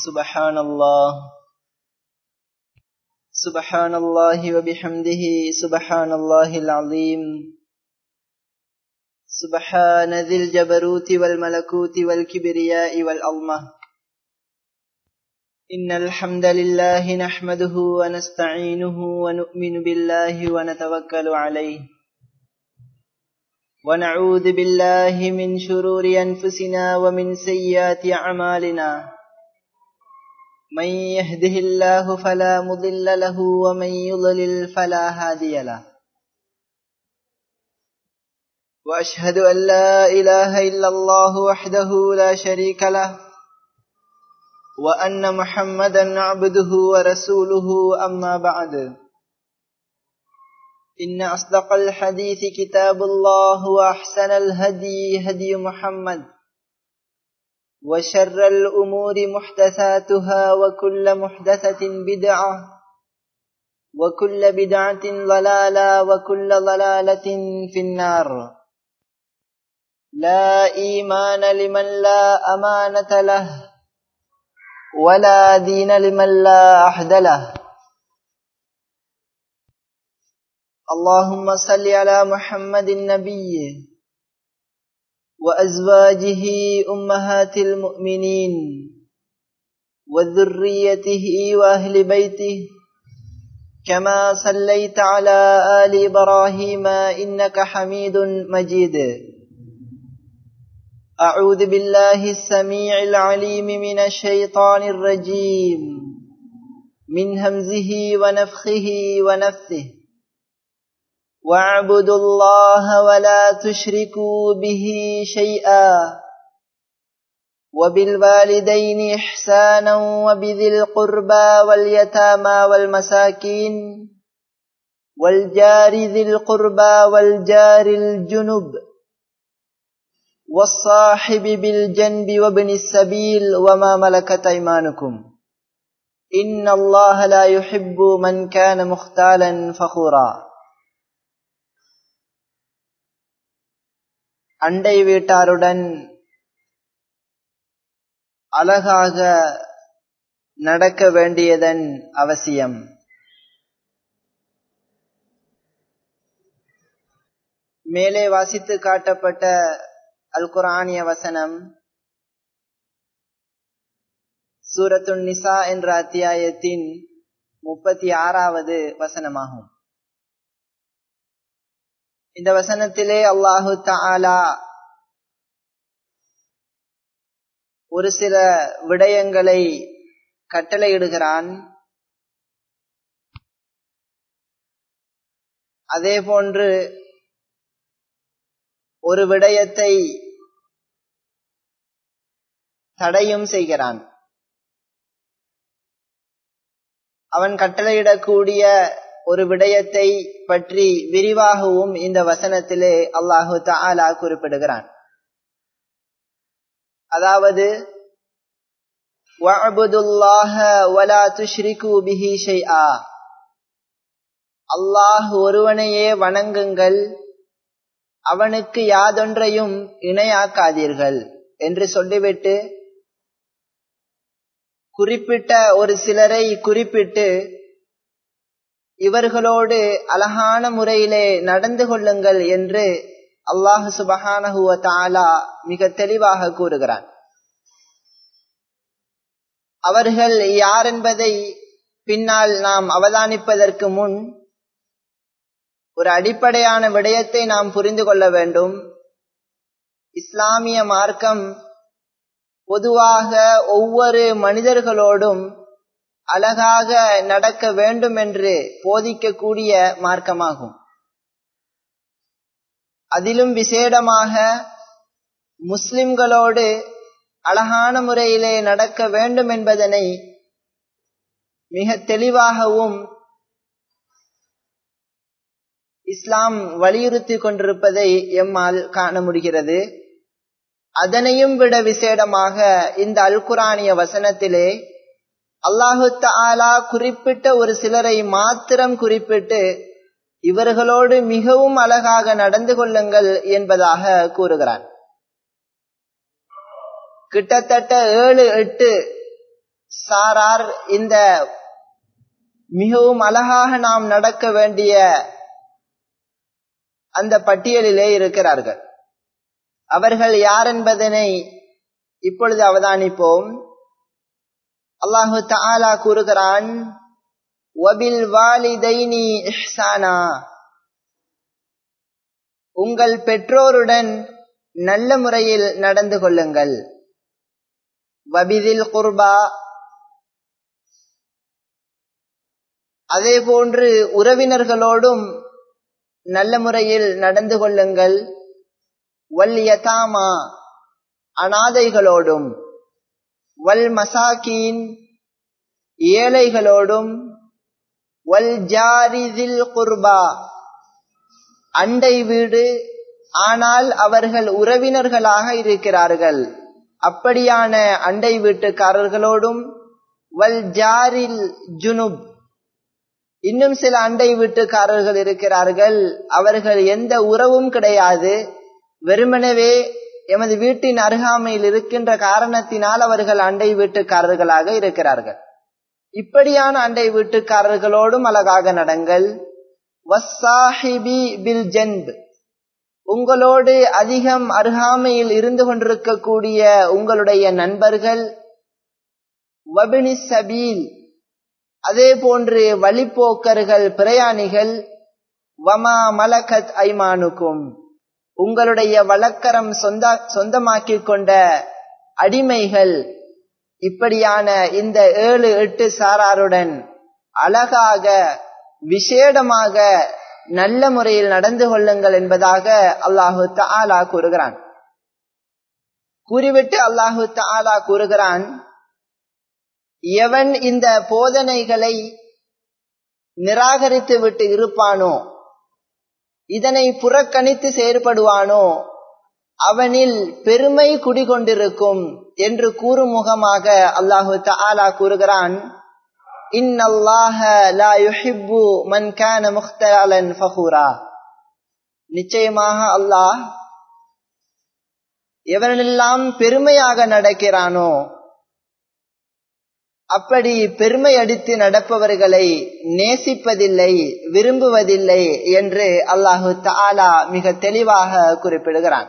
سبحان الله سبحان الله وبحمده سبحان الله العظيم سبحان ذي الجبروت والملكوت والكبرياء والعظمة إن الحمد لله نحمده ونستعينه ونؤمن بالله ونتوكل عليه ونعوذ بالله من شرور أنفسنا ومن سيئات أعمالنا من يهده الله فلا مضل له ومن يضلل فلا هادي له وأشهد أن لا إله إلا الله وحده لا شريك له وأن محمدا عبده ورسوله أما بعد إن أصدق الحديث كتاب الله وأحسن الهدي هدي محمد وشر الأمور محدثاتها وكل محدثة بدعة وكل بدعة ضلالة وكل ضلالة في النار لا إيمان لمن لا أمانة له ولا دين لمن لا أحد له اللهم صل على محمد النبي وأزواجه أمهات المؤمنين وذريته وأهل بيته كما صليت على آل إبراهيم إنك حميد مجيد أعوذ بالله السميع العليم من الشيطان الرجيم من همزه ونفخه ونفثه واعبدوا الله ولا تشركوا به شيئا وبالوالدين إحسانا وبذي القربى واليتامى والمساكين والجار ذي القربى والجار الجنب والصاحب بالجنب وابن السبيل وما ملكت أيمانكم إن الله لا يحب من كان مختالا فخورا அண்டை வீட்டாருடன் அழகாக நடக்க வேண்டியதன் அவசியம் மேலே வாசித்து காட்டப்பட்ட அல் குரானிய வசனம் சூரத்துன் நிசா என்ற அத்தியாயத்தின் முப்பத்தி ஆறாவது வசனமாகும் இந்த வசனத்திலே அல்லாஹு தாலா ஒரு சில விடயங்களை கட்டளையிடுகிறான் அதே போன்று ஒரு விடயத்தை தடையும் செய்கிறான் அவன் கட்டளையிடக்கூடிய ஒரு விடயத்தை பற்றி விரிவாகவும் இந்த வசனத்திலே அல்லாஹு தாலா குறிப்பிடுகிறான் அதாவது அல்லாஹ் ஒருவனையே வணங்குங்கள் அவனுக்கு யாதொன்றையும் இணையாக்காதீர்கள் என்று சொல்லிவிட்டு குறிப்பிட்ட ஒரு சிலரை குறிப்பிட்டு இவர்களோடு அழகான முறையிலே நடந்து கொள்ளுங்கள் என்று அல்லாஹு சுபஹானஹுவ தாலா மிக தெளிவாக கூறுகிறான் அவர்கள் யார் என்பதை பின்னால் நாம் அவதானிப்பதற்கு முன் ஒரு அடிப்படையான விடயத்தை நாம் புரிந்து கொள்ள வேண்டும் இஸ்லாமிய மார்க்கம் பொதுவாக ஒவ்வொரு மனிதர்களோடும் அழகாக நடக்க வேண்டும் என்று போதிக்கக்கூடிய மார்க்கமாகும் அதிலும் விசேடமாக முஸ்லிம்களோடு அழகான முறையிலே நடக்க வேண்டும் என்பதனை மிக தெளிவாகவும் இஸ்லாம் வலியுறுத்தி கொண்டிருப்பதை எம்மால் காண முடிகிறது அதனையும் விட விசேடமாக இந்த அல்குரானிய வசனத்திலே அல்லாஹு தாலா குறிப்பிட்ட ஒரு சிலரை மாத்திரம் குறிப்பிட்டு இவர்களோடு மிகவும் அழகாக நடந்து கொள்ளுங்கள் என்பதாக கூறுகிறான் கிட்டத்தட்ட ஏழு எட்டு சாரார் இந்த மிகவும் அழகாக நாம் நடக்க வேண்டிய அந்த பட்டியலிலே இருக்கிறார்கள் அவர்கள் யார் என்பதனை இப்பொழுது அவதானிப்போம் அல்லாஹு தாலா கூறுகிறான் வபில் வாலிதைனி இஹ்சானா உங்கள் பெற்றோருடன் நல்ல முறையில் நடந்து கொள்ளுங்கள் வபிதில் குர்பா அதே போன்று உறவினர்களோடும் நல்ல முறையில் நடந்து கொள்ளுங்கள் வல் யதாமா அனாதைகளோடும் வல் மசாக்கீன் ஏழைகளோடும் வல் ஜாரிதில் குர்பா அண்டை வீடு ஆனால் அவர்கள் உறவினர்களாக இருக்கிறார்கள் அப்படியான அண்டை வீட்டுக்காரர்களோடும் வல் ஜாரில் ஜுனுப் இன்னும் சில அண்டை வீட்டுக்காரர்கள் இருக்கிறார்கள் அவர்கள் எந்த உறவும் கிடையாது வெறுமனவே எமது வீட்டின் அருகாமையில் இருக்கின்ற காரணத்தினால் அவர்கள் அண்டை வீட்டுக்காரர்களாக இருக்கிறார்கள் இப்படியான அண்டை வீட்டுக்காரர்களோடும் அழகாக நடங்கள் வசாஹிபி பில் ஜென்பு உங்களோடு அதிகம் அருகாமையில் இருந்து கொண்டிருக்கக்கூடிய உங்களுடைய நண்பர்கள் வபினி சபீல் அதே போன்று வழிப்போக்கர்கள் பிரயாணிகள் வமா மலகத் ஐமானுக்கும் உங்களுடைய வழக்கரம் சொந்த சொந்தமாக்கிக் கொண்ட அடிமைகள் இப்படியான இந்த ஏழு எட்டு சாராருடன் அழகாக விசேடமாக நல்ல முறையில் நடந்து கொள்ளுங்கள் என்பதாக அல்லாஹு தாலா கூறுகிறான் கூறிவிட்டு அல்லாஹு தாலா கூறுகிறான் எவன் இந்த போதனைகளை நிராகரித்து விட்டு இருப்பானோ இதனை புறக்கணித்து செயற்படுவானோ அவனில் பெருமை குடிகொண்டிருக்கும் என்று கூறும் முகமாக அல்லாஹு தாலா கூறுகிறான் நிச்சயமாக அல்லாஹ் எவனெல்லாம் பெருமையாக நடக்கிறானோ அப்படி பெருமை அடித்து நடப்பவர்களை நேசிப்பதில்லை விரும்புவதில்லை என்று அல்லாஹு தாலா மிக தெளிவாக குறிப்பிடுகிறான்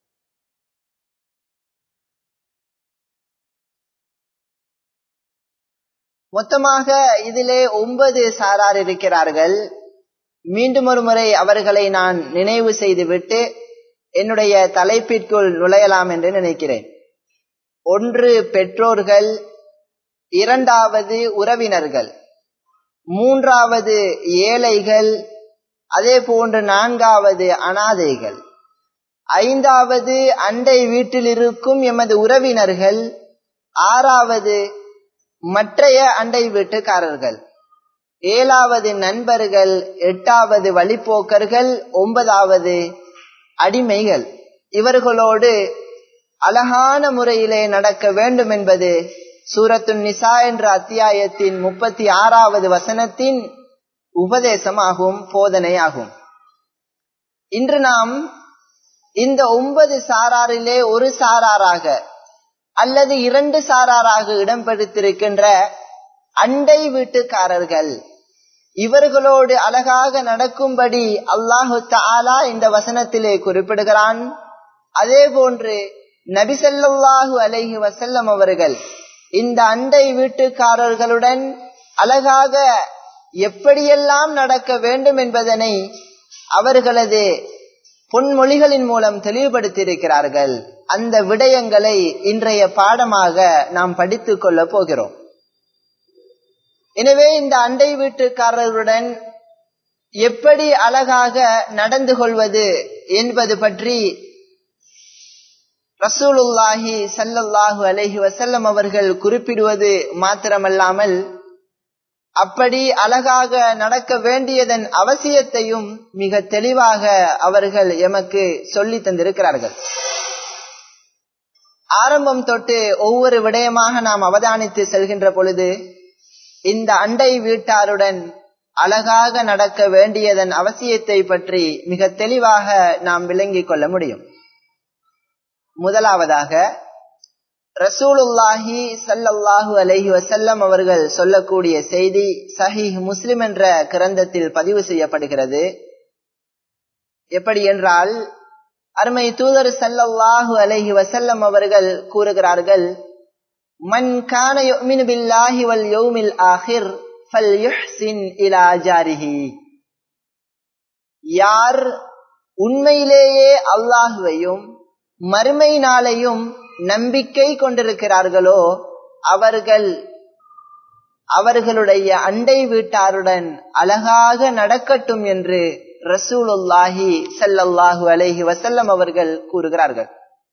மொத்தமாக இதிலே ஒன்பது சாரார் இருக்கிறார்கள் மீண்டும் ஒரு முறை அவர்களை நான் நினைவு செய்துவிட்டு என்னுடைய தலைப்பிற்குள் நுழையலாம் என்று நினைக்கிறேன் ஒன்று பெற்றோர்கள் இரண்டாவது உறவினர்கள் மூன்றாவது ஏழைகள் அதே போன்று நான்காவது அனாதைகள் ஐந்தாவது அண்டை வீட்டில் இருக்கும் எமது உறவினர்கள் ஆறாவது மற்றைய அண்டை வீட்டுக்காரர்கள் ஏழாவது நண்பர்கள் எட்டாவது வழிப்போக்கர்கள் ஒன்பதாவது அடிமைகள் இவர்களோடு அழகான முறையிலே நடக்க வேண்டும் என்பது சூரத்து நிசா என்ற அத்தியாயத்தின் முப்பத்தி ஆறாவது வசனத்தின் உபதேசமாகும் போதனையாகும் இன்று நாம் இந்த ஒன்பது சாராரிலே ஒரு சாராராக அல்லது இரண்டு சாராராக இடம்பெடுத்திருக்கின்ற அண்டை வீட்டுக்காரர்கள் இவர்களோடு அழகாக நடக்கும்படி அல்லாஹு தாலா இந்த வசனத்திலே குறிப்பிடுகிறான் அதே போன்று நபிசல்லாஹு அலைஹி வசல்லம் அவர்கள் இந்த அண்டை வீட்டுக்காரர்களுடன் அழகாக எப்படியெல்லாம் நடக்க வேண்டும் என்பதனை அவர்களது பொன்மொழிகளின் மூலம் தெளிவுபடுத்தியிருக்கிறார்கள் அந்த விடயங்களை இன்றைய பாடமாக நாம் படித்துக் கொள்ள போகிறோம் எனவே இந்த அண்டை வீட்டுக்காரர்களுடன் எப்படி அழகாக நடந்து கொள்வது என்பது பற்றி ரசூலுல்லாஹி சல்லல்லாஹு அலஹி வசல்லம் அவர்கள் குறிப்பிடுவது மாத்திரமல்லாமல் அப்படி அழகாக நடக்க வேண்டியதன் அவசியத்தையும் மிக தெளிவாக அவர்கள் எமக்கு சொல்லி தந்திருக்கிறார்கள் ஆரம்பம் தொட்டு ஒவ்வொரு விடயமாக நாம் அவதானித்து செல்கின்ற பொழுது இந்த அண்டை வீட்டாருடன் அழகாக நடக்க வேண்டியதன் அவசியத்தை பற்றி மிக தெளிவாக நாம் விளங்கிக் கொள்ள முடியும் முதலாவதாக ரசூலுல்லாஹி சல்லல்லாஹு அலைஹி வசல்லம் அவர்கள் சொல்லக்கூடிய செய்தி சஹீஹ் முஸ்லிம் என்ற கிரந்தத்தில் பதிவு செய்யப்படுகிறது எப்படி என்றால் அருமை தூதர் சல்லல்லாஹு அலைஹி வசல்லம் அவர்கள் கூறுகிறார்கள் மன் கான யுமினு பில்லாஹி வல் யௌமில் ஆஹிர் ஃபல்யுஹ்சின் இலா ஜாரிஹி யார் உண்மையிலேயே அல்லாஹுவையும் மறுமை நாளையும் நம்பிக்கை கொண்டிருக்கிறார்களோ அவர்கள் அவர்களுடைய அண்டை வீட்டாருடன் அழகாக நடக்கட்டும் என்று ரசூலுல்லாஹி சல்லல்லாஹு அலைஹி வசல்லம் அவர்கள் கூறுகிறார்கள்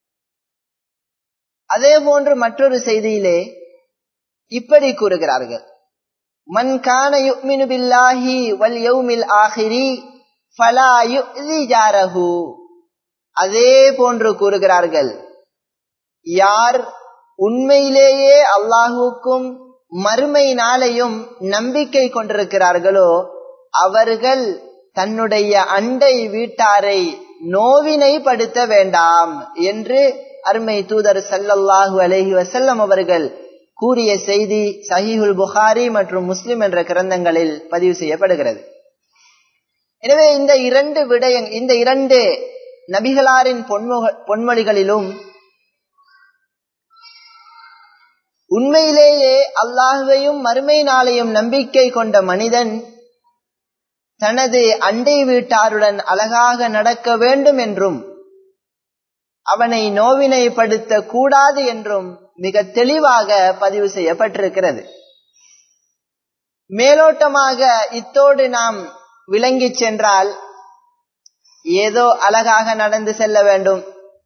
அதே போன்று மற்றொரு செய்தியிலே இப்படி கூறுகிறார்கள் மன் கான யுக்மினு பில்லாஹி வல் யௌமில் ஆஹிரி ஃபலா யுதி ஜாரஹு அதே போன்று கூறுகிறார்கள் யார் உண்மையிலேயே அல்லாஹுக்கும் மறுமை நாளையும் நம்பிக்கை கொண்டிருக்கிறார்களோ அவர்கள் தன்னுடைய அண்டை வீட்டாரை நோவினைப்படுத்த வேண்டாம் என்று அருமை தூதர் சல்லல்லாஹு அலஹி வசல்லம் அவர்கள் கூறிய செய்தி சஹீஹுல் புகாரி மற்றும் முஸ்லிம் என்ற கிரந்தங்களில் பதிவு செய்யப்படுகிறது எனவே இந்த இரண்டு விடயங் இந்த இரண்டு நபிகளாரின் பொன்முக பொன்மொழிகளிலும் உண்மையிலேயே அல்லாஹுவையும் மறுமை நாளையும் நம்பிக்கை கொண்ட மனிதன் தனது அண்டை வீட்டாருடன் அழகாக நடக்க வேண்டும் என்றும் அவனை நோவினைப்படுத்த கூடாது என்றும் மிக தெளிவாக பதிவு செய்யப்பட்டிருக்கிறது மேலோட்டமாக இத்தோடு நாம் விளங்கி சென்றால் ஏதோ அழகாக நடந்து செல்ல வேண்டும்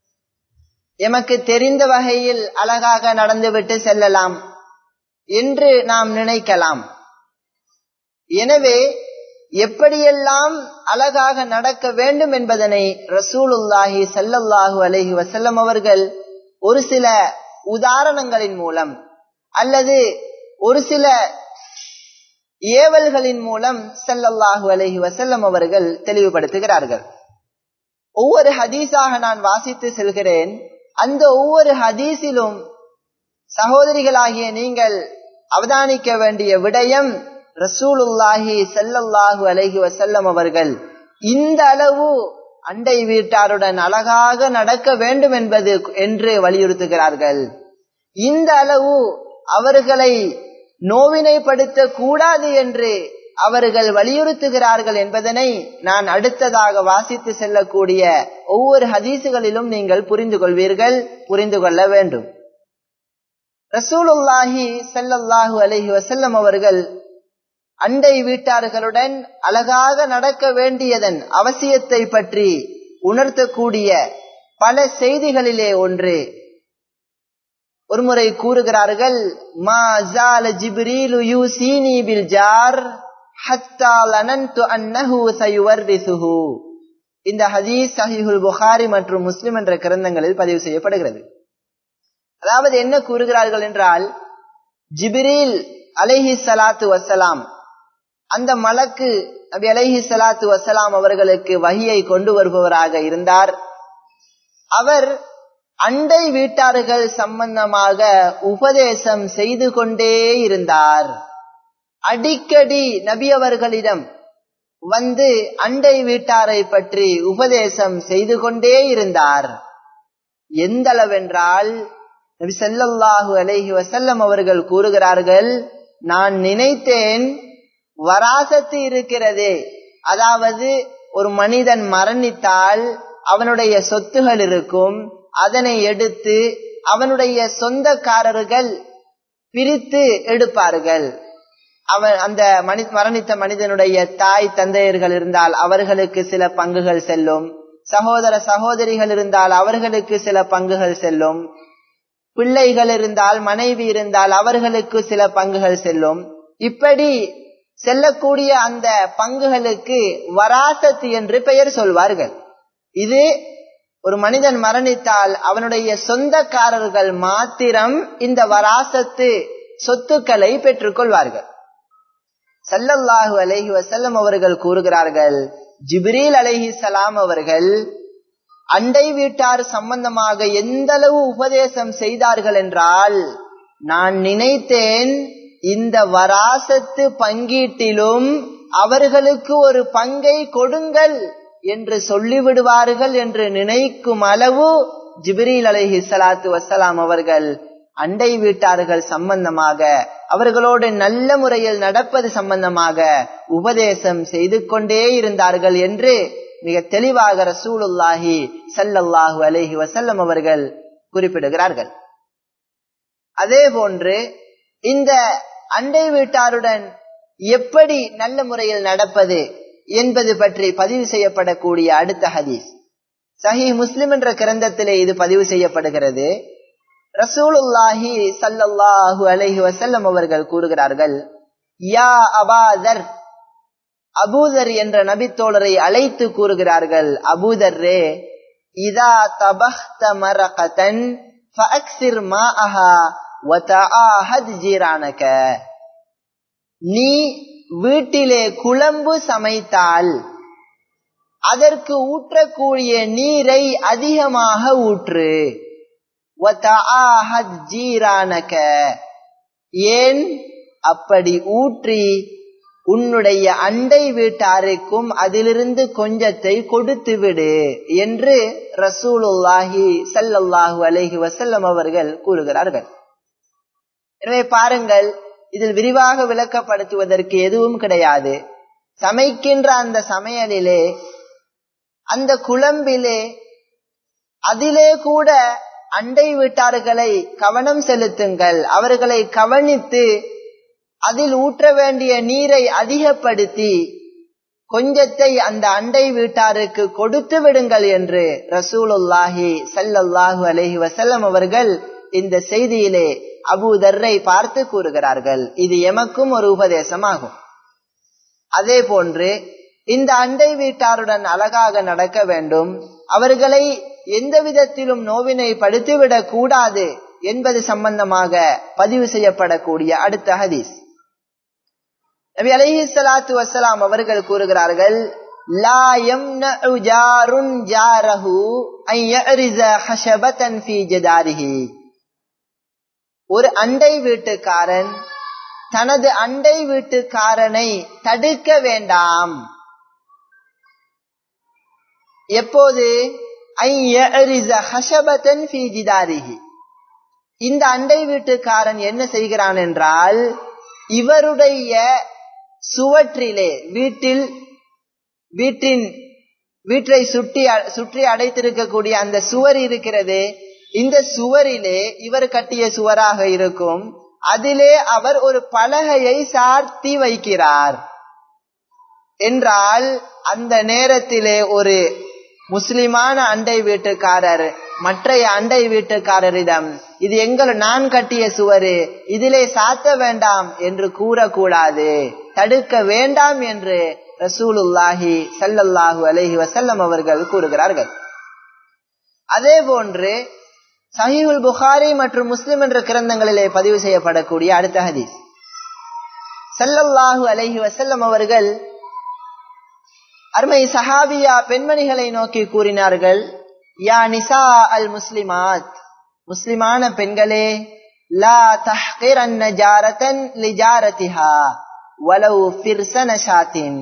எமக்கு தெரிந்த வகையில் அழகாக நடந்துவிட்டு செல்லலாம் என்று நாம் நினைக்கலாம் எனவே எப்படியெல்லாம் அழகாக நடக்க வேண்டும் என்பதனை ரசூலுல்லாஹி சல்லல்லாஹு அலஹி வசல்லம் அவர்கள் ஒரு சில உதாரணங்களின் மூலம் அல்லது ஒரு சில ஏவல்களின் மூலம் சல்லல்லாஹு அலஹி வசல்லம் அவர்கள் தெளிவுபடுத்துகிறார்கள் ஒவ்வொரு ஹதீஸாக நான் வாசித்து செல்கிறேன் அந்த ஒவ்வொரு ஹதீஸிலும் சகோதரிகளாகிய நீங்கள் அவதானிக்க வேண்டிய விடயம் ரசூலுல்லாஹி செல்லல்லாஹு அலஹி வசல்லம் அவர்கள் இந்த அளவு அண்டை வீட்டாருடன் அழகாக நடக்க வேண்டும் என்பது என்று வலியுறுத்துகிறார்கள் இந்த அளவு அவர்களை நோவினைப்படுத்த கூடாது என்று அவர்கள் வலியுறுத்துகிறார்கள் என்பதனை நான் அடுத்ததாக வாசித்து செல்லக்கூடிய ஒவ்வொரு ஹதீசுகளிலும் நீங்கள் புரிந்து கொள்வீர்கள் புரிந்து கொள்ள வேண்டும் ரசூலுல்லாஹி செல்லல்லாஹு அலஹி வசல்லம் அவர்கள் அண்டை வீட்டார்களுடன் அழகாக நடக்க வேண்டியதன் அவசியத்தை பற்றி உணர்த்தக்கூடிய பல செய்திகளிலே ஒன்று ஒருமுறை கூறுகிறார்கள் மா ஜால ஜிப்ரீலு யூசீனி பில் ஜார் ஹத்தா லனன்து அன்னஹு சயுவர்ரிசுஹு இந்த ஹதீஸ் சஹீஹுல் புகாரி மற்றும் முஸ்லிம் என்ற கிரந்தங்களில் பதிவு செய்யப்படுகிறது அதாவது என்ன கூறுகிறார்கள் என்றால் ஜிபிரில் அலைஹி சலாத்து வசலாம் அந்த மலக்கு நபி அலைஹி சலாத்து வசலாம் அவர்களுக்கு வகியை கொண்டு வருபவராக இருந்தார் அவர் அண்டை வீட்டார்கள் சம்பந்தமாக உபதேசம் செய்து கொண்டே இருந்தார் அடிக்கடி நபி அவர்களிடம் வந்து அண்டை வீட்டாரை பற்றி உபதேசம் செய்து கொண்டே இருந்தார் எந்த அளவென்றால் நபி செல்லல்லாஹு அலைஹி வசல்லம் அவர்கள் கூறுகிறார்கள் நான் நினைத்தேன் வராசத்து இருக்கிறதே அதாவது ஒரு மனிதன் மரணித்தால் அவனுடைய சொத்துகள் இருக்கும் அதனை எடுத்து அவனுடைய சொந்தக்காரர்கள் பிரித்து எடுப்பார்கள் அவன் அந்த மனி மரணித்த மனிதனுடைய தாய் தந்தையர்கள் இருந்தால் அவர்களுக்கு சில பங்குகள் செல்லும் சகோதர சகோதரிகள் இருந்தால் அவர்களுக்கு சில பங்குகள் செல்லும் பிள்ளைகள் இருந்தால் மனைவி இருந்தால் அவர்களுக்கு சில பங்குகள் செல்லும் இப்படி செல்லக்கூடிய அந்த பங்குகளுக்கு வராசத்து என்று பெயர் சொல்வார்கள் இது ஒரு மனிதன் மரணித்தால் அவனுடைய சொந்தக்காரர்கள் மாத்திரம் இந்த வராசத்து சொத்துக்களை பெற்றுக்கொள்வார்கள் சல்லல்லாஹு அலஹி வசல்லம் அவர்கள் கூறுகிறார்கள் ஜிப்ரீல் அலஹி சலாம் அவர்கள் அண்டை வீட்டார் சம்பந்தமாக எந்த அளவு உபதேசம் செய்தார்கள் என்றால் நான் நினைத்தேன் இந்த வராசத்து பங்கீட்டிலும் அவர்களுக்கு ஒரு பங்கை கொடுங்கள் என்று சொல்லிவிடுவார்கள் என்று நினைக்கும் அளவு ஜிப்ரீல் அலஹி சலாத்து வசலாம் அவர்கள் அண்டை வீட்டார்கள் சம்பந்தமாக அவர்களோடு நல்ல முறையில் நடப்பது சம்பந்தமாக உபதேசம் செய்து கொண்டே இருந்தார்கள் என்று மிக தெளிவாக ரசூலுல்லாஹி சல்லல்லாஹு அலஹி வசல்லம் அவர்கள் குறிப்பிடுகிறார்கள் அதே போன்று இந்த அண்டை வீட்டாருடன் எப்படி நல்ல முறையில் நடப்பது என்பது பற்றி பதிவு செய்யப்படக்கூடிய அடுத்த ஹதீஸ் சஹி முஸ்லிம் என்ற கிரந்தத்திலே இது பதிவு செய்யப்படுகிறது ரசூலுல்லாஹி சல்லல்லாஹு அலைஹி வசல்லம் அவர்கள் கூறுகிறார்கள் யா அபாதர் அபூதர் என்ற நபித்தோழரை அழைத்து கூறுகிறார்கள் அபூதர்ரே இதா தபஹ்த மரகதன் ஃபஅக்ஸிர் மாஅஹா வதஆஹத் ஜீரானக நீ வீட்டிலே குழம்பு சமைத்தால் அதற்கு ஊற்றக்கூடிய நீரை அதிகமாக ஊற்று ஜீரானக ஏன் அப்படி ஊற்றி உன்னுடைய அண்டை வீட்டாருக்கும் அதிலிருந்து கொஞ்சத்தை கொடுத்து விடு என்று ரசூலுல்லாஹி சல்லல்லாஹு அலைஹி வசல்லம் அவர்கள் கூறுகிறார்கள் எனவே பாருங்கள் இதில் விரிவாக விளக்கப்படுத்துவதற்கு எதுவும் கிடையாது சமைக்கின்ற அந்த சமையலிலே அந்த குழம்பிலே அதிலே கூட அண்டை வீட்டார்களை கவனம் செலுத்துங்கள் அவர்களை கவனித்து அதில் ஊற்ற வேண்டிய நீரை அதிகப்படுத்தி கொஞ்சத்தை அந்த அண்டை வீட்டாருக்கு கொடுத்து விடுங்கள் என்று ரசூலுல்லாஹி சல்லல்லாஹு அலஹி வசல்லம் அவர்கள் இந்த செய்தியிலே அபூதர்ரை பார்த்து கூறுகிறார்கள் இது எமக்கும் ஒரு உபதேசமாகும் அதே போன்று இந்த அண்டை வீட்டாருடன் அழகாக நடக்க வேண்டும் அவர்களை எந்த விதத்திலும் நோவினை படுத்திவிடக் கூடாது என்பது சம்பந்தமாக பதிவு செய்யப்படக்கூடிய அடுத்த ஹதீஸ் நபி அலைஹி ஸலாத்து வஸலாம் அவர்கள் கூறுகிறார்கள் லா யம்னஉ ஜாருன் ஜாரஹு அன் யரிஸ ஹஷபதன் ஃபீ ஜதாரிஹி ஒரு அண்டை வீட்டுக்காரன் தனது அண்டை வீட்டுக்காரனை தடுக்க வேண்டாம் எப்போது இந்த அண்டை வீட்டுக்காரன் என்ன செய்கிறான் என்றால் இவருடைய சுவற்றிலே வீட்டில் வீட்டின் வீட்டை சுற்றி சுற்றி அடைத்திருக்கக்கூடிய அந்த சுவர் இருக்கிறது இந்த சுவரிலே இவர் கட்டிய சுவராக இருக்கும் அதிலே அவர் ஒரு பலகையை சார்த்தி வைக்கிறார் என்றால் அந்த நேரத்திலே ஒரு முஸ்லிமான அண்டை வீட்டுக்காரர் மற்றைய அண்டை வீட்டுக்காரரிடம் இது எங்கள் நான் கட்டிய சுவரு இதிலே சாத்த வேண்டாம் என்று கூறக்கூடாது தடுக்க வேண்டாம் என்று ரசூலுல்லாஹி சல்லல்லாஹு அலஹி வசல்லம் அவர்கள் கூறுகிறார்கள் அதே போன்று சஹீவுல் புகாரி மற்றும் முஸ்லிம் என்ற கிரந்தங்களிலே பதிவு செய்யப்படக்கூடிய அடுத்த ஹதீஸ் சல்லல்லாஹு அலஹி வசல்லம் அவர்கள் அருமை சஹாபியா பெண்மணிகளை நோக்கி கூறினார்கள் யா நிசா அல் முஸ்லிமாத் முஸ்லிமான பெண்களே லா தஹ்கிரன்ன ஜாரதன் லிஜாரதிஹா வலவு ஃபிர்சன ஷாத்தின்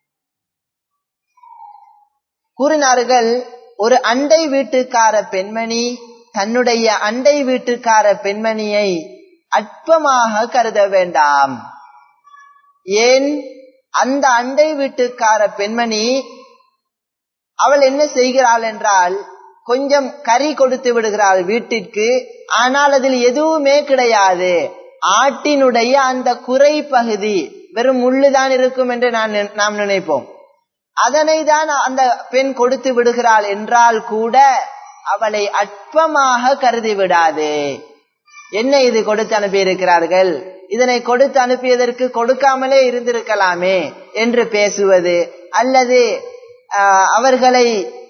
கூறினார்கள் ஒரு அண்டை வீட்டுக்கார பெண்மணி தன்னுடைய அண்டை வீட்டுக்கார பெண்மணியை அற்பமாக கருத வேண்டாம் ஏன் அந்த அண்டை வீட்டுக்கார பெண்மணி அவள் என்ன செய்கிறாள் என்றால் கொஞ்சம் கறி கொடுத்து விடுகிறாள் வீட்டிற்கு ஆனால் அதில் எதுவுமே கிடையாது ஆட்டினுடைய அந்த குறை பகுதி வெறும் முள்ளுதான் இருக்கும் என்று நான் நாம் நினைப்போம் அதனை தான் அந்த பெண் கொடுத்து விடுகிறாள் என்றால் கூட அவளை அற்பமாக கருதி விடாது என்ன இது கொடுத்து அனுப்பி இருக்கிறார்கள் இதனை கொடுத்து அனுப்பியதற்கு கொடுக்காமலே இருந்திருக்கலாமே என்று பேசுவது அல்லது அவர்களை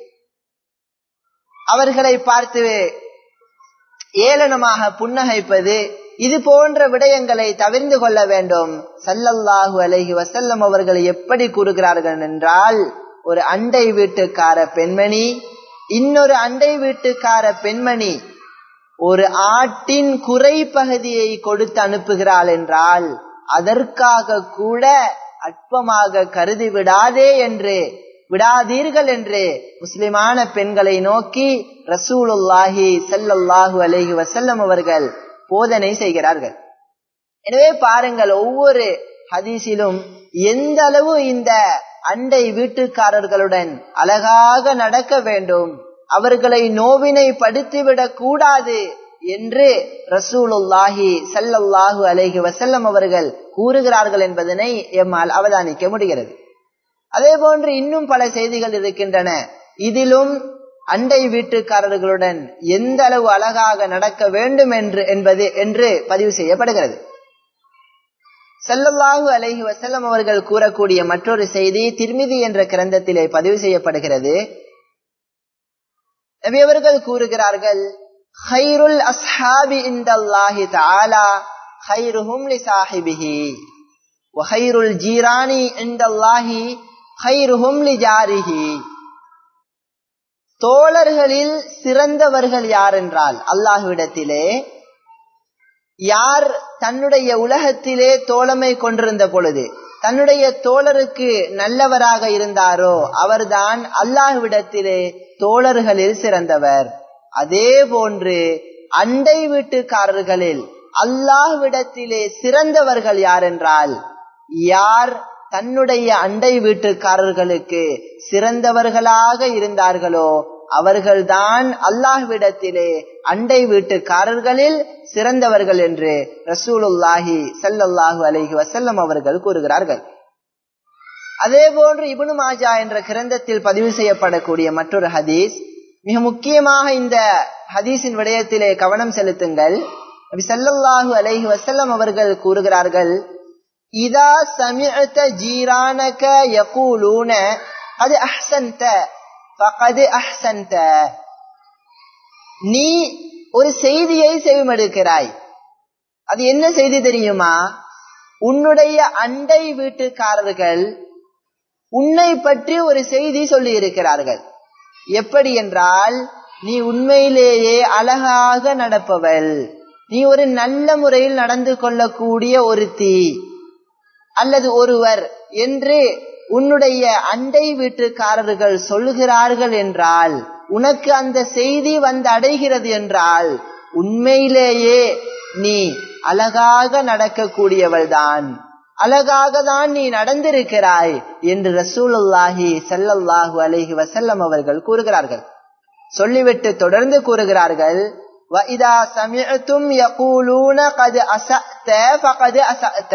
அவர்களை பார்த்து ஏளனமாக புன்னகைப்பது இது போன்ற விடயங்களை தவிர்ந்து கொள்ள வேண்டும் சல்லல்லாஹு அலஹி வசல்லம் அவர்கள் எப்படி கூறுகிறார்கள் என்றால் ஒரு அண்டை வீட்டுக்கார பெண்மணி இன்னொரு அண்டை வீட்டுக்கார பெண்மணி ஒரு ஆட்டின் குறை பகுதியை கொடுத்து அனுப்புகிறாள் என்றால் அதற்காக கூட அற்பமாக கருதி விடாதே என்று விடாதீர்கள் என்று முஸ்லிமான பெண்களை நோக்கி ரசூலுல்லாஹி சல்லல்லாஹு அலைஹி வசல்லம் அவர்கள் போதனை செய்கிறார்கள் எனவே பாருங்கள் ஒவ்வொரு ஹதீஸிலும் எந்த அளவு இந்த அண்டை வீட்டுக்காரர்களுடன் அழகாக நடக்க வேண்டும் அவர்களை நோவினை படுத்திவிடக் கூடாது என்று ரசூலுல்லாஹி சல்லல்லாஹு அலைஹி வசல்லம் அவர்கள் கூறுகிறார்கள் என்பதனை எம்மால் அவதானிக்க முடிகிறது அதே போன்று இன்னும் பல செய்திகள் இருக்கின்றன இதிலும் அண்டை வீட்டுக்காரர்களுடன் எந்த அளவு அழகாக நடக்க வேண்டும் என்று என்பது என்று பதிவு செய்யப்படுகிறது செல்லல்லாஹு அலைஹி வசல்லம் அவர்கள் கூறக்கூடிய மற்றொரு செய்தி திருமிதி என்ற கிரந்தத்திலே பதிவு செய்யப்படுகிறது நபி அவர்கள் கூறுகிறார்கள் ஹைருல் அஸ்ஹாபி இந்தல்லாஹி தஆலா ஹைருஹும் லிசாஹிபிஹி வஹைருல் ஜீரானி இந்தல்லாஹி ஹைருஹும் லிஜாரிஹி தோழர்களில் சிறந்தவர்கள் யார் என்றால் அல்லாஹ்விடத்திலே யார் தன்னுடைய உலகத்திலே தோழமை கொண்டிருந்த பொழுது தன்னுடைய தோழருக்கு நல்லவராக இருந்தாரோ அவர்தான் அல்லாஹ்விடத்திலே தோழர்களில் சிறந்தவர் அதே போன்று அண்டை வீட்டுக்காரர்களில் அல்லாஹ்விடத்திலே சிறந்தவர்கள் யார் என்றால் யார் தன்னுடைய அண்டை வீட்டுக்காரர்களுக்கு சிறந்தவர்களாக இருந்தார்களோ அவர்கள்தான் அல்லாஹ்விடத்திலே அண்டை வீட்டுக்காரர்களில் சிறந்தவர்கள் என்று ரசூலுல்லாஹி சல்லல்லாஹு அலைஹி வசல்லம் அவர்கள் கூறுகிறார்கள் அதே போன்று இபுனு மாஜா என்ற கிரந்தத்தில் பதிவு செய்யப்படக்கூடிய மற்றொரு ஹதீஸ் மிக முக்கியமாக இந்த ஹதீஸின் விடயத்திலே கவனம் செலுத்துங்கள் நபி சல்லல்லாஹு அலைஹி வசல்லம் அவர்கள் கூறுகிறார்கள் இதா சமிஅத ஜீரானக யகூலூன அது அஹ்சன்த ஃபகது அஹ்சன்த நீ ஒரு செய்தியை செவிமடுக்கிறாய் அது என்ன செய்தி தெரியுமா உன்னுடைய அண்டை வீட்டுக்காரர்கள் உன்னை பற்றி ஒரு செய்தி சொல்லி இருக்கிறார்கள் எப்படி என்றால் நீ உண்மையிலேயே அழகாக நடப்பவள் நீ ஒரு நல்ல முறையில் நடந்து கொள்ளக்கூடிய ஒருத்தி அல்லது ஒருவர் என்று உன்னுடைய அண்டை வீட்டுக்காரர்கள் சொல்லுகிறார்கள் என்றால் உனக்கு அந்த செய்தி வந்து அடைகிறது என்றால் உண்மையிலேயே நீ அழகாக நடக்கக்கூடியவள் தான் அழகாக தான் நீ நடந்திருக்கிறாய் என்று ரசூலுல்லாஹி சல்லல்லாஹு அலைஹி வசல்லம் அவர்கள் கூறுகிறார்கள் சொல்லிவிட்டு தொடர்ந்து கூறுகிறார்கள் وَإِذَا سَمِعْتُمْ يَقُولُونَ قَدْ أَسَأْتَ فَقَدْ أَسَأْتَ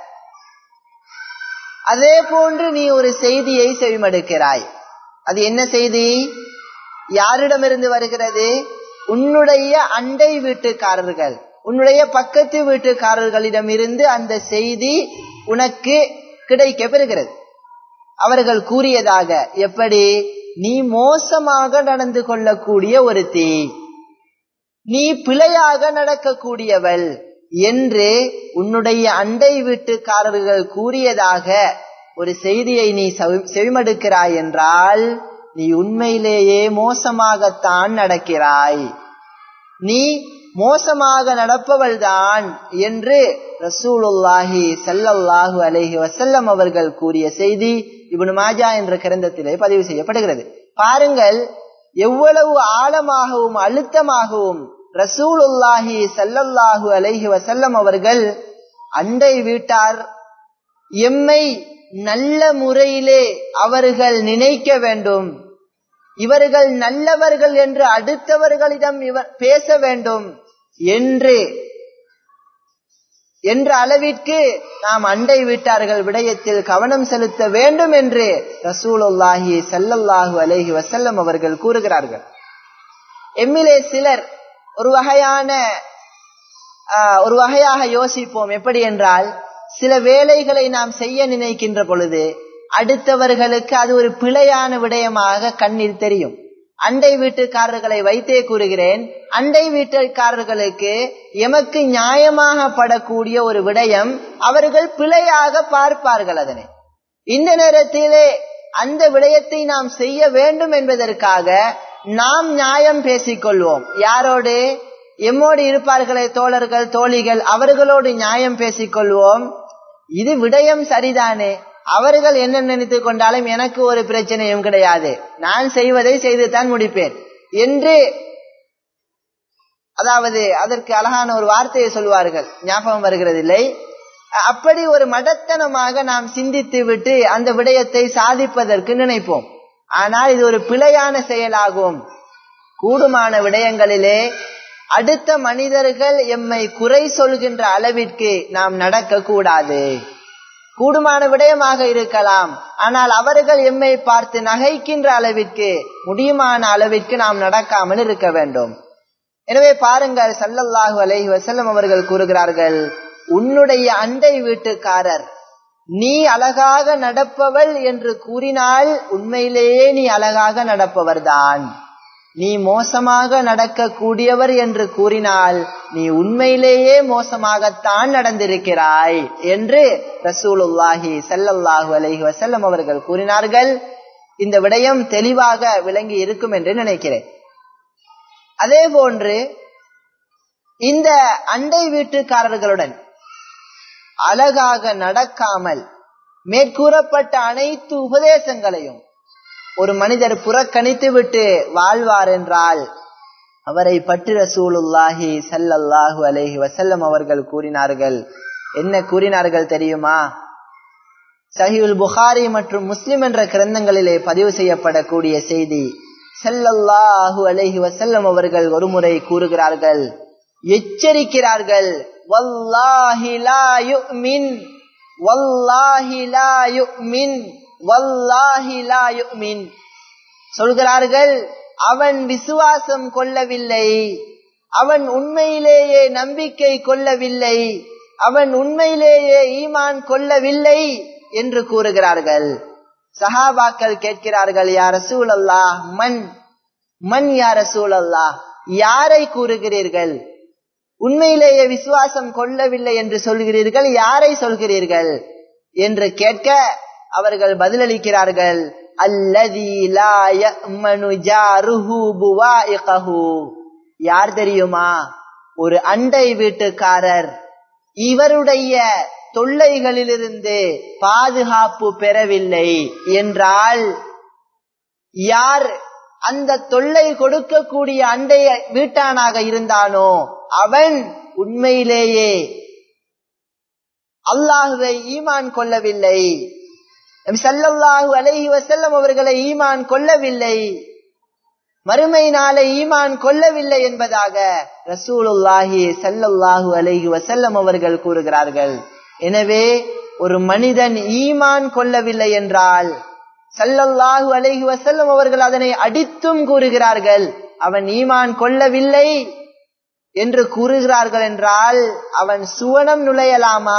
அதே போன்று நீ ஒரு செய்தியை செவிமடுக்கிறாய் அது என்ன செய்தி யாரிடமிருந்து வருகிறது உன்னுடைய அண்டை வீட்டுக்காரர்கள் உன்னுடைய பக்கத்து வீட்டுக்காரர்களிடமிருந்து அந்த செய்தி உனக்கு கிடைக்க பெறுகிறது அவர்கள் கூறியதாக எப்படி நீ மோசமாக நடந்து கொள்ளக்கூடிய ஒருத்தி நீ பிழையாக நடக்கக்கூடியவள் என்று உன்னுடைய அண்டை வீட்டுக்காரர்கள் கூறியதாக ஒரு செய்தியை நீ செவிமடுக்கிறாய் என்றால் நீ உண்மையிலேயே மோசமாகத்தான் நடக்கிறாய் நீ மோசமாக நடப்பவள்தான் என்று ரசூலுல்லாஹி சல்லல்லாஹு அலைஹி வசல்லம் அவர்கள் கூறிய செய்தி இப்னு மாஜா என்ற கிரந்தத்திலே பதிவு செய்யப்படுகிறது பாருங்கள் எவ்வளவு ஆழமாகவும் அழுத்தமாகவும் ரசூலுல்லாஹி சல்லல்லாஹு அலைஹி வசல்லம் அவர்கள் அண்டை வீட்டார் எம்மை நல்ல முறையிலே அவர்கள் நினைக்க வேண்டும் இவர்கள் நல்லவர்கள் என்று அடுத்தவர்களிடம் இவர் பேச வேண்டும் என்று என்ற அளவிற்கு நாம் அண்டை வீட்டார்கள் விடயத்தில் கவனம் செலுத்த வேண்டும் என்று ரசூலுல்லாஹி சல்லல்லாஹு அலைஹி வசல்லம் அவர்கள் கூறுகிறார்கள் எம்மிலே சிலர் ஒரு வகையான ஒரு வகையாக யோசிப்போம் எப்படி என்றால் சில வேலைகளை நாம் செய்ய நினைக்கின்ற பொழுது அடுத்தவர்களுக்கு அது ஒரு பிழையான விடயமாக கண்ணில் தெரியும் அண்டை வீட்டுக்காரர்களை வைத்தே கூறுகிறேன் அண்டை வீட்டுக்காரர்களுக்கு எமக்கு நியாயமாக படக்கூடிய ஒரு விடயம் அவர்கள் பிழையாக பார்ப்பார்கள் அதனை இந்த நேரத்திலே அந்த விடயத்தை நாம் செய்ய வேண்டும் என்பதற்காக நாம் நியாயம் பேசிக்கொள்வோம் யாரோடு எம்மோடு இருப்பார்களே தோழர்கள் தோழிகள் அவர்களோடு நியாயம் பேசிக்கொள்வோம் இது விடயம் சரிதானே அவர்கள் என்ன நினைத்து கொண்டாலும் எனக்கு ஒரு பிரச்சனையும் கிடையாது நான் செய்வதை செய்துதான் முடிப்பேன் என்று அதாவது அதற்கு அழகான ஒரு வார்த்தையை சொல்வார்கள் ஞாபகம் வருகிறதில்லை அப்படி ஒரு மடத்தனமாக நாம் சிந்தித்து விட்டு அந்த விடயத்தை சாதிப்பதற்கு நினைப்போம் ஆனால் இது ஒரு பிழையான செயலாகும் கூடுமான விடயங்களிலே அடுத்த மனிதர்கள் எம்மை குறை சொல்கின்ற அளவிற்கு நாம் நடக்க கூடாது கூடுமான விடயமாக இருக்கலாம் ஆனால் அவர்கள் எம்மை பார்த்து நகைக்கின்ற அளவிற்கு முடியுமான அளவிற்கு நாம் நடக்காமல் இருக்க வேண்டும் எனவே பாருங்கள் சல்லல்லாஹு அலைஹி வசல்லம் அவர்கள் கூறுகிறார்கள் உன்னுடைய அண்டை வீட்டுக்காரர் நீ அழகாக நடப்பவள் என்று கூறினால் உண்மையிலேயே நீ அழகாக நடப்பவர்தான் நீ மோசமாக நடக்கக்கூடியவர் என்று கூறினால் நீ உண்மையிலேயே மோசமாகத்தான் நடந்திருக்கிறாய் என்று ரசூலுல்லாஹி சல்லல்லாஹு அலைஹி வசல்லம் அவர்கள் கூறினார்கள் இந்த விடயம் தெளிவாக விளங்கி இருக்கும் என்று நினைக்கிறேன் அதே போன்று இந்த அண்டை வீட்டுக்காரர்களுடன் அழகாக நடக்காமல் மேற்கூறப்பட்ட அனைத்து உபதேசங்களையும் ஒரு மனிதர் புறக்கணித்து விட்டு வாழ்வார் என்றால் அவரை பற்றி ரசூலுல்லாஹி சல்லல்லாஹு அலைஹி வசல்லம் அவர்கள் கூறினார்கள் என்ன கூறினார்கள் தெரியுமா சஹிவுல் புகாரி மற்றும் முஸ்லிம் என்ற கிரந்தங்களிலே பதிவு செய்யப்படக்கூடிய செய்தி செல்லல்லாஹு அலைஹி வசல்லம் அவர்கள் ஒருமுறை கூறுகிறார்கள் எச்சரிக்கிறார்கள் வல்லாஹி லா யுமின் வல்லாஹி லா யுமின் வல்லாஹி லா யுமின் சொல்கிறார்கள் அவன் விசுவாசம் கொள்ளவில்லை அவன் உண்மையிலேயே நம்பிக்கை கொள்ளவில்லை அவன் உண்மையிலேயே ஈமான் கொள்ளவில்லை என்று கூறுகிறார்கள் சஹாபாக்கள் கேட்கிறார்கள் யார் ரசூல் அல்லாஹ் மண் மண் யார் ரசூல் அல்லாஹ் யாரை கூறுகிறீர்கள் உண்மையிலேயே விசுவாசம் கொள்ளவில்லை என்று சொல்கிறீர்கள் யாரை சொல்கிறீர்கள் என்று கேட்க அவர்கள் பதிலளிக்கிறார்கள் அல்லதி லா யஅமனு ஜாருஹு புவாயிகஹு யார் தெரியுமா ஒரு அண்டை வீட்டுக்காரர் இவருடைய தொல்லைகளிலிருந்து பாதுகாப்பு பெறவில்லை என்றால் யார் அந்த தொல்லை கொடுக்கக்கூடிய அண்டைய வீட்டானாக இருந்தானோ அவன் உண்மையிலேயே அல்லாஹுவை ஈமான் கொள்ளவில்லை சல்லல்லாஹு அலைஹி வசல்லம் அவர்களை ஈமான் கொள்ளவில்லை மறுமை நாளை ஈமான் கொள்ளவில்லை என்பதாக ரசூலுல்லாஹி சல்லல்லாஹு அலைஹி வசல்லம் அவர்கள் கூறுகிறார்கள் எனவே ஒரு மனிதன் ஈமான் கொள்ளவில்லை என்றால் சல்லல்லாஹு அலைஹி வசல்லம் அவர்கள் அதனை அடித்தும் கூறுகிறார்கள் அவன் ஈமான் கொள்ளவில்லை என்று கூறுகிறார்கள் என்றால் அவன் சுவனம் நுழையலாமா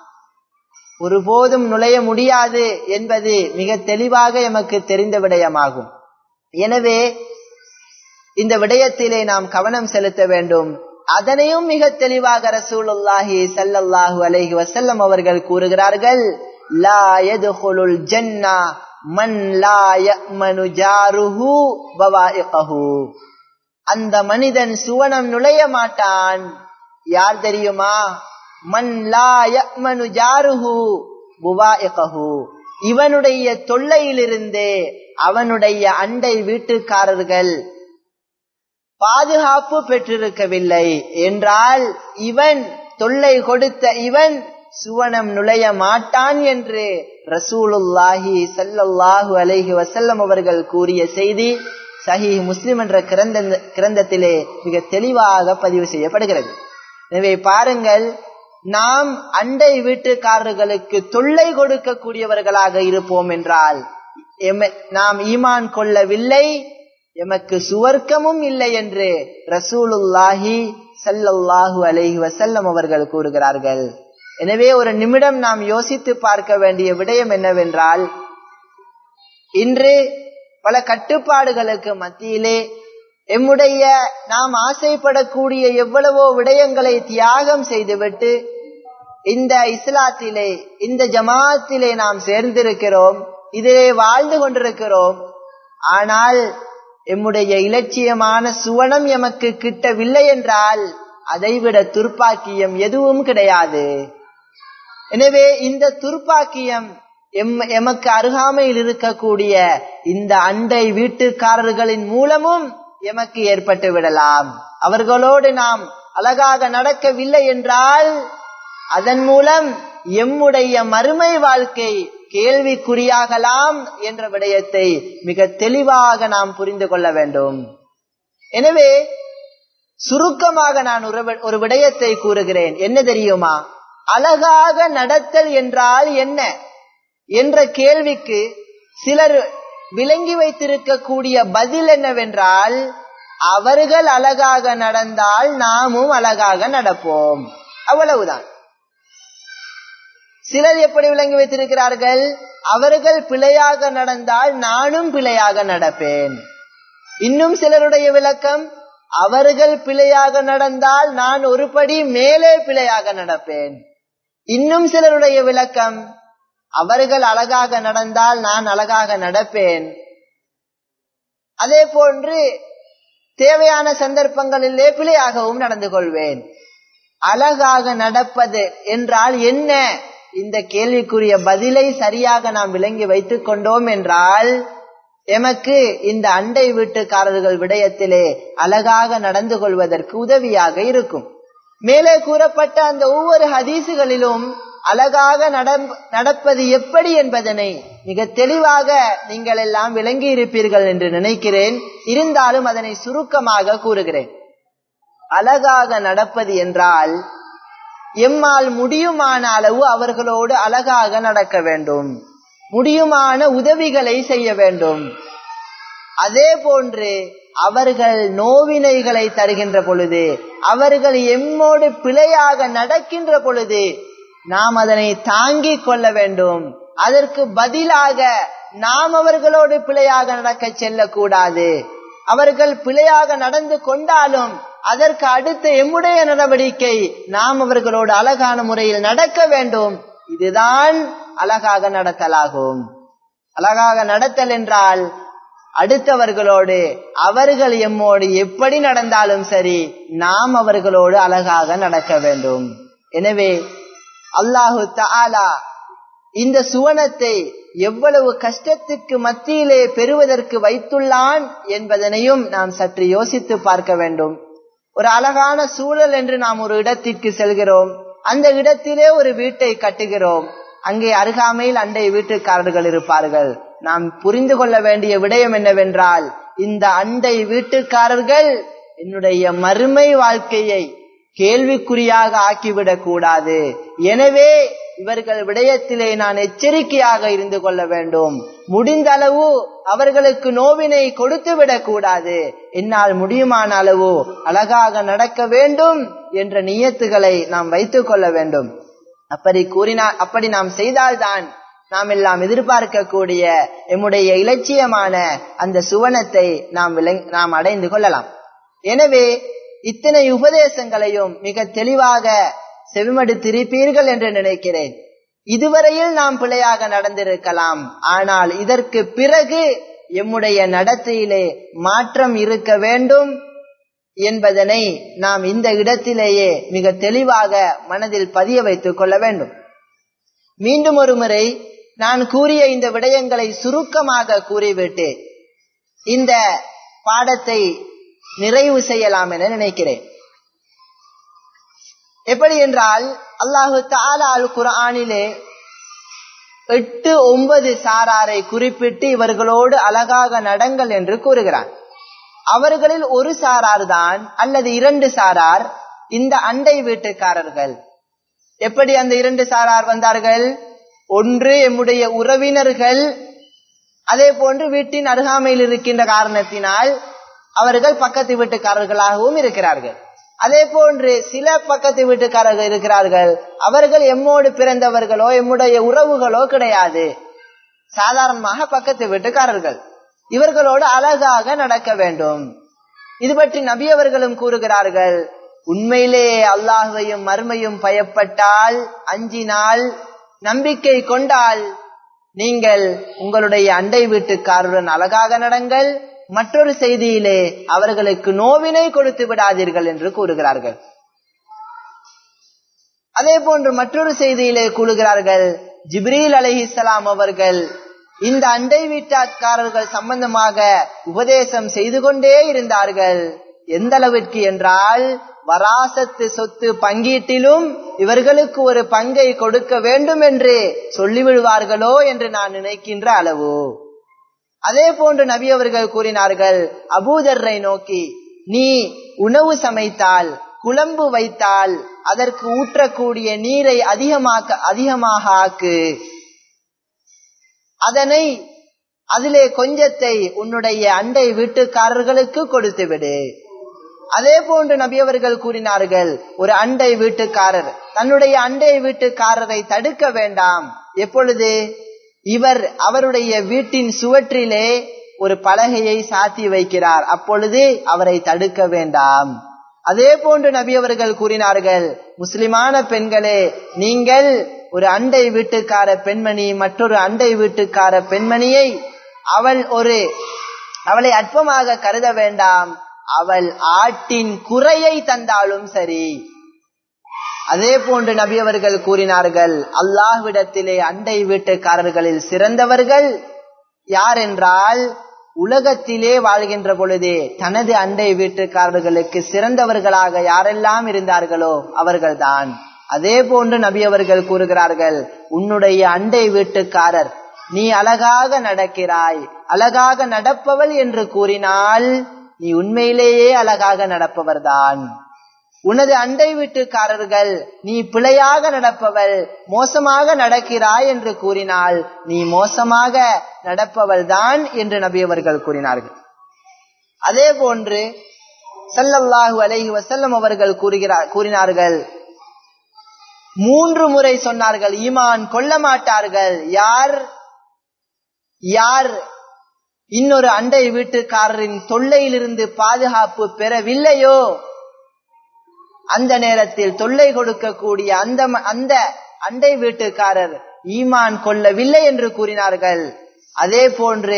ஒருபோதும் நுழைய முடியாது என்பது மிக தெளிவாக எமக்கு தெரிந்த விடயமாகும் எனவே இந்த விடயத்திலே நாம் கவனம் செலுத்த வேண்டும் அதனையும் மிக தெளிவாக ரசூலுல்லாஹி சல்லல்லாஹு அலைஹி வசல்லம் அவர்கள் கூறுகிறார்கள் லா யதுகுலுல் ஜன்னா மன் லா யமனு ஜாருஹு பவாயிகஹு அந்த மனிதன் சுவனம் நுழைய மாட்டான் யார் தெரியுமா மன் லா யமனு ஜாருஹு புவாயிகஹு இவனுடைய தொல்லையிலிருந்தே அவனுடைய அண்டை வீட்டுக்காரர்கள் பாதுகாப்பு பெற்றிருக்கவில்லை என்றால் இவன் தொல்லை கொடுத்த இவன் சுவனம் நுழைய மாட்டான் என்று ரசூலுல்லாஹி சல்லல்லாஹு அலைஹி வசல்லம் அவர்கள் கூறிய செய்தி சஹி முஸ்லிம் என்ற கிரந்த கிரந்தத்திலே மிக தெளிவாக பதிவு செய்யப்படுகிறது எனவே பாருங்கள் நாம் அண்டை வீட்டுக்காரர்களுக்கு தொல்லை கொடுக்கக்கூடியவர்களாக இருப்போம் என்றால் நாம் ஈமான் கொள்ளவில்லை எமக்கு சுவர்க்கமும் இல்லை என்று ரசூலுல்லாஹி சல்லல்லாஹு அலைஹி வசல்லம் அவர்கள் கூறுகிறார்கள் எனவே ஒரு நிமிடம் நாம் யோசித்து பார்க்க வேண்டிய விடயம் என்னவென்றால் இன்று பல கட்டுப்பாடுகளுக்கு மத்தியிலே எம்முடைய நாம் ஆசைப்படக்கூடிய எவ்வளவோ விடயங்களை தியாகம் செய்துவிட்டு இந்த இஸ்லாத்திலே இந்த ஜமாத்திலே நாம் சேர்ந்திருக்கிறோம் இதிலே வாழ்ந்து கொண்டிருக்கிறோம் ஆனால் எம்முடைய இலட்சியமான சுவனம் எமக்கு கிட்டவில்லை என்றால் அதைவிட துர்ப்பாக்கியம் எதுவும் கிடையாது எனவே இந்த துர்ப்பாக்கியம் எம் எமக்கு அருகாமையில் இருக்கக்கூடிய இந்த அண்டை வீட்டுக்காரர்களின் மூலமும் எமக்கு ஏற்பட்டு விடலாம் அவர்களோடு நாம் அழகாக நடக்கவில்லை என்றால் அதன் மூலம் எம்முடைய மறுமை வாழ்க்கை கேள்விக்குறியாகலாம் என்ற விடயத்தை மிக தெளிவாக நாம் புரிந்து கொள்ள வேண்டும் எனவே சுருக்கமாக நான் ஒரு விடயத்தை கூறுகிறேன் என்ன தெரியுமா அழகாக நடத்தல் என்றால் என்ன என்ற கேள்விக்கு சிலர் விளங்கி வைத்திருக்கக்கூடிய பதில் என்னவென்றால் அவர்கள் அழகாக நடந்தால் நாமும் அழகாக நடப்போம் அவ்வளவுதான் சிலர் எப்படி விளங்கி வைத்திருக்கிறார்கள் அவர்கள் பிழையாக நடந்தால் நானும் பிழையாக நடப்பேன் இன்னும் சிலருடைய விளக்கம் அவர்கள் பிழையாக நடந்தால் நான் ஒருபடி மேலே பிழையாக நடப்பேன் இன்னும் சிலருடைய விளக்கம் அவர்கள் அழகாக நடந்தால் நான் அழகாக நடப்பேன் அதே போன்று தேவையான சந்தர்ப்பங்களிலே பிழையாகவும் நடந்து கொள்வேன் அழகாக நடப்பது என்றால் என்ன இந்த கேள்விக்குரிய பதிலை சரியாக நாம் விளங்கி வைத்துக் கொண்டோம் என்றால் எமக்கு இந்த அண்டை வீட்டுக்காரர்கள் விடயத்திலே அழகாக நடந்து கொள்வதற்கு உதவியாக இருக்கும் மேலே கூறப்பட்ட அந்த ஒவ்வொரு ஹதீசுகளிலும் அழகாக நடப்பது எப்படி என்பதனை மிக தெளிவாக நீங்கள் எல்லாம் விளங்கி இருப்பீர்கள் என்று நினைக்கிறேன் இருந்தாலும் அதனை சுருக்கமாக கூறுகிறேன் அழகாக நடப்பது என்றால் எம்மால் முடியுமான அளவு அவர்களோடு அழகாக நடக்க வேண்டும் முடியுமான உதவிகளை செய்ய வேண்டும் அதே போன்று அவர்கள் நோவினைகளை தருகின்ற பொழுது அவர்கள் எம்மோடு பிழையாக நடக்கின்ற பொழுது நாம் அதனை தாங்கிக் கொள்ள வேண்டும் அதற்கு பதிலாக நாம் அவர்களோடு பிழையாக நடக்க செல்லக்கூடாது அவர்கள் பிழையாக நடந்து கொண்டாலும் அதற்கு அடுத்த எம்முடைய நடவடிக்கை நாம் அவர்களோடு அழகான முறையில் நடக்க வேண்டும் இதுதான் அழகாக நடத்தலாகும் அழகாக நடத்தல் என்றால் அடுத்தவர்களோடு அவர்கள் எம்மோடு எப்படி நடந்தாலும் சரி நாம் அவர்களோடு அழகாக நடக்க வேண்டும் எனவே அல்லாஹு தாலா இந்த சுவனத்தை எவ்வளவு கஷ்டத்துக்கு மத்தியிலே பெறுவதற்கு வைத்துள்ளான் என்பதனையும் நாம் சற்று யோசித்து பார்க்க வேண்டும் ஒரு அழகான சூழல் என்று நாம் ஒரு இடத்திற்கு செல்கிறோம் அந்த இடத்திலே ஒரு வீட்டை கட்டுகிறோம் அங்கே அருகாமையில் அண்டை வீட்டுக்காரர்கள் இருப்பார்கள் நாம் புரிந்து கொள்ள வேண்டிய விடயம் என்னவென்றால் இந்த அண்டை வீட்டுக்காரர்கள் என்னுடைய மறுமை வாழ்க்கையை கேள்விக்குறியாக ஆக்கிவிடக் கூடாது எனவே இவர்கள் விடயத்திலே நான் எச்சரிக்கையாக இருந்து கொள்ள வேண்டும் முடிந்த அளவு அவர்களுக்கு நோவினை கொடுத்து விடக் கூடாது என்னால் முடியுமான அளவு அழகாக நடக்க வேண்டும் என்ற நியத்துகளை நாம் வைத்துக் கொள்ள வேண்டும் அப்படி கூறினால் அப்படி நாம் செய்தால்தான் நாம் எல்லாம் எதிர்பார்க்கக்கூடிய எம்முடைய இலட்சியமான அந்த சுவனத்தை நாம் விளங் நாம் அடைந்து கொள்ளலாம் எனவே இத்தனை உபதேசங்களையும் மிக தெளிவாக செவிமடுத்திருப்பீர்கள் என்று நினைக்கிறேன் இதுவரையில் நாம் பிழையாக நடந்திருக்கலாம் ஆனால் இதற்கு பிறகு எம்முடைய நடத்தையிலே மாற்றம் இருக்க வேண்டும் என்பதனை நாம் இந்த இடத்திலேயே மிக தெளிவாக மனதில் பதிய வைத்துக் கொள்ள வேண்டும் மீண்டும் ஒரு முறை நான் கூறிய இந்த விடயங்களை சுருக்கமாக கூறிவிட்டு இந்த பாடத்தை நிறைவு செய்யலாம் என நினைக்கிறேன் எப்படி என்றால் அல்லாஹு தாலா அல் குரானிலே எட்டு ஒன்பது சாராரை குறிப்பிட்டு இவர்களோடு அழகாக நடங்கள் என்று கூறுகிறான் அவர்களில் ஒரு சாரார் தான் அல்லது இரண்டு சாரார் இந்த அண்டை வீட்டுக்காரர்கள் எப்படி அந்த இரண்டு சாரார் வந்தார்கள் ஒன்று எம்முடைய உறவினர்கள் அதே போன்று வீட்டின் அருகாமையில் இருக்கின்ற காரணத்தினால் அவர்கள் பக்கத்து வீட்டுக்காரர்களாகவும் இருக்கிறார்கள் அதே போன்று சில பக்கத்து வீட்டுக்காரர்கள் இருக்கிறார்கள் அவர்கள் எம்மோடு பிறந்தவர்களோ எம்முடைய உறவுகளோ கிடையாது சாதாரணமாக பக்கத்து வீட்டுக்காரர்கள் இவர்களோடு அழகாக நடக்க வேண்டும் இது பற்றி நபி அவர்களும் கூறுகிறார்கள் உண்மையிலே அல்லாஹையும் மறுமையும் பயப்பட்டால் அஞ்சினால் நம்பிக்கை கொண்டால் நீங்கள் உங்களுடைய அண்டை வீட்டுக்காரருடன் அழகாக நடங்கள் மற்றொரு செய்தியிலே அவர்களுக்கு நோவினை கொடுத்து விடாதீர்கள் என்று கூறுகிறார்கள் அதே போன்று மற்றொரு செய்தியிலே கூறுகிறார்கள் ஜிப்ரீல் அலிஹிசலாம் அவர்கள் இந்த அண்டை வீட்டாக்காரர்கள் சம்பந்தமாக உபதேசம் செய்து கொண்டே இருந்தார்கள் எந்த அளவிற்கு என்றால் வராசத்து சொத்து பங்கீட்டிலும் இவர்களுக்கு ஒரு பங்கை கொடுக்க வேண்டும் என்று சொல்லிவிடுவார்களோ என்று நான் நினைக்கின்ற அளவு அதே போன்று நபி அவர்கள் கூறினார்கள் அபூதர்ரை நோக்கி நீ உணவு சமைத்தால் குழம்பு வைத்தால் அதற்கு ஊற்றக்கூடிய நீரை அதிகமாக்க அதிகமாக ஆக்கு அதனை அதிலே கொஞ்சத்தை உன்னுடைய அண்டை வீட்டுக்காரர்களுக்கு கொடுத்து விடு அதே போன்று நபி அவர்கள் கூறினார்கள் ஒரு அண்டை வீட்டுக்காரர் தன்னுடைய அண்டை வீட்டுக்காரரை தடுக்க வேண்டாம் எப்பொழுது இவர் அவருடைய வீட்டின் சுவற்றிலே ஒரு பலகையை சாத்தி வைக்கிறார் அப்பொழுது அவரை தடுக்க வேண்டாம் அதே போன்று நபி அவர்கள் கூறினார்கள் முஸ்லிமான பெண்களே நீங்கள் ஒரு அண்டை வீட்டுக்கார பெண்மணி மற்றொரு அண்டை வீட்டுக்கார பெண்மணியை அவள் ஒரு அவளை அற்பமாக கருத வேண்டாம் அவள் ஆட்டின் குறையை தந்தாலும் சரி அதே போன்று நபி அவர்கள் கூறினார்கள் அல்லாஹ்விடத்திலே அண்டை வீட்டுக்காரர்களில் சிறந்தவர்கள் யார் என்றால் உலகத்திலே வாழ்கின்ற பொழுதே தனது அண்டை வீட்டுக்காரர்களுக்கு சிறந்தவர்களாக யாரெல்லாம் இருந்தார்களோ அவர்கள்தான் அதே போன்று நபி அவர்கள் கூறுகிறார்கள் உன்னுடைய அண்டை வீட்டுக்காரர் நீ அழகாக நடக்கிறாய் அழகாக நடப்பவள் என்று கூறினால் நீ உண்மையிலேயே அழகாக நடப்பவர்தான் உனது அண்டை வீட்டுக்காரர்கள் நீ பிழையாக நடப்பவள் மோசமாக நடக்கிறாய் என்று கூறினால் நீ மோசமாக நடப்பவள் தான் என்று நபி அவர்கள் கூறினார்கள் அதே போன்று சல்லல்லாஹு அலைஹி வசல்லம் அவர்கள் கூறுகிறார் கூறினார்கள் மூன்று முறை சொன்னார்கள் ஈமான் கொள்ள மாட்டார்கள் யார் யார் இன்னொரு அண்டை வீட்டுக்காரரின் தொல்லையிலிருந்து பாதுகாப்பு பெறவில்லையோ அந்த நேரத்தில் தொல்லை கொடுக்கக்கூடிய அந்த அந்த அண்டை வீட்டுக்காரர் ஈமான் கொள்ளவில்லை என்று கூறினார்கள் அதே போன்று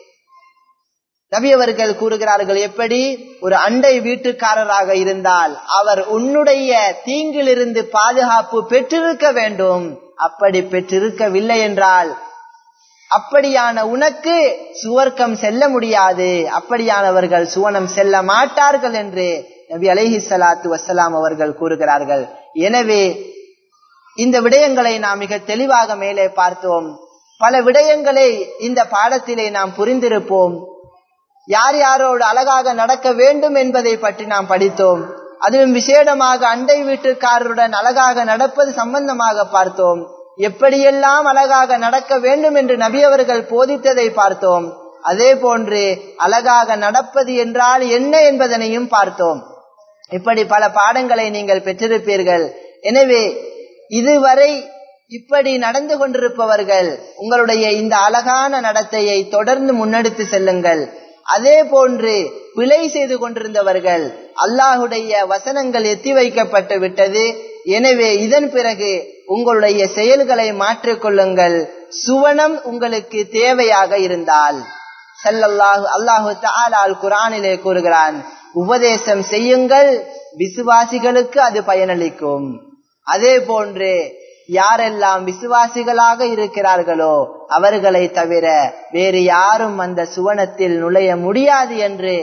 நபி அவர்கள் கூறுகிறார்கள் எப்படி ஒரு அண்டை வீட்டுக்காரராக இருந்தால் அவர் உன்னுடைய தீங்கிலிருந்து பாதுகாப்பு பெற்றிருக்க வேண்டும் அப்படி பெற்றிருக்கவில்லை என்றால் அப்படியான உனக்கு சுவர்க்கம் செல்ல முடியாது அப்படியானவர்கள் சுவனம் செல்ல மாட்டார்கள் என்று நபி அலைஹி சலாத்து வசலாம் அவர்கள் கூறுகிறார்கள் எனவே இந்த விடயங்களை நாம் மிக தெளிவாக மேலே பார்த்தோம் பல விடயங்களை இந்த பாடத்திலே நாம் புரிந்திருப்போம் யார் யாரோடு அழகாக நடக்க வேண்டும் என்பதை பற்றி நாம் படித்தோம் அதிலும் விசேடமாக அண்டை வீட்டுக்காரருடன் அழகாக நடப்பது சம்பந்தமாக பார்த்தோம் எப்படியெல்லாம் அழகாக நடக்க வேண்டும் என்று நபி அவர்கள் போதித்ததை பார்த்தோம் அதே போன்று அழகாக நடப்பது என்றால் என்ன என்பதனையும் பார்த்தோம் இப்படி பல பாடங்களை நீங்கள் பெற்றிருப்பீர்கள் எனவே இதுவரை இப்படி நடந்து கொண்டிருப்பவர்கள் உங்களுடைய இந்த அழகான நடத்தையை தொடர்ந்து முன்னெடுத்து செல்லுங்கள் அதே போன்று பிழை செய்து கொண்டிருந்தவர்கள் அல்லாஹுடைய வசனங்கள் எத்தி வைக்கப்பட்டு விட்டது எனவே இதன் பிறகு உங்களுடைய செயல்களை மாற்றிக்கொள்ளுங்கள் சுவனம் உங்களுக்கு தேவையாக இருந்தால் செல்லல்லாஹு அல்லாஹு தாலால் குரானிலே கூறுகிறான் உபதேசம் செய்யுங்கள் விசுவாசிகளுக்கு அது பயனளிக்கும் அதே போன்று யாரெல்லாம் விசுவாசிகளாக இருக்கிறார்களோ அவர்களை தவிர வேறு யாரும் அந்த சுவனத்தில் நுழைய முடியாது என்று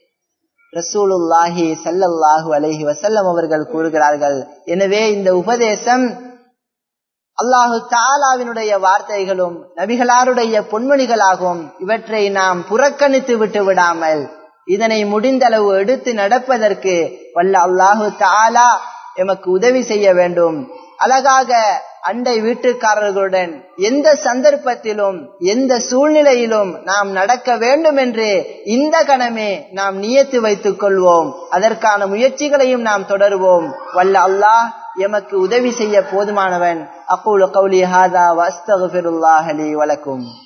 ரசூலுல்லாஹி சல்லல்லாஹு அலைஹி வசல்லம் அவர்கள் கூறுகிறார்கள் எனவே இந்த உபதேசம் அல்லாஹு தாலாவினுடைய வார்த்தைகளும் நபிகளாருடைய பொன்மணிகளாகும் இவற்றை நாம் புறக்கணித்து விட்டு விடாமல் இதனை முடிந்தளவு எடுத்து நடப்பதற்கு வல்ல அல்லாஹு தாலா எமக்கு உதவி செய்ய வேண்டும் அழகாக அண்டை வீட்டுக்காரர்களுடன் எந்த சந்தர்ப்பத்திலும் எந்த சூழ்நிலையிலும் நாம் நடக்க வேண்டும் என்று இந்த கணமே நாம் நியத்து வைத்துக் கொள்வோம் அதற்கான முயற்சிகளையும் நாம் தொடருவோம் வல்ல அல்லாஹ் எமக்கு உதவி செய்ய போதுமானவன் அக்கூல கௌலி ஹாதா வஸ்தகுல்லாஹலி வலக்கும்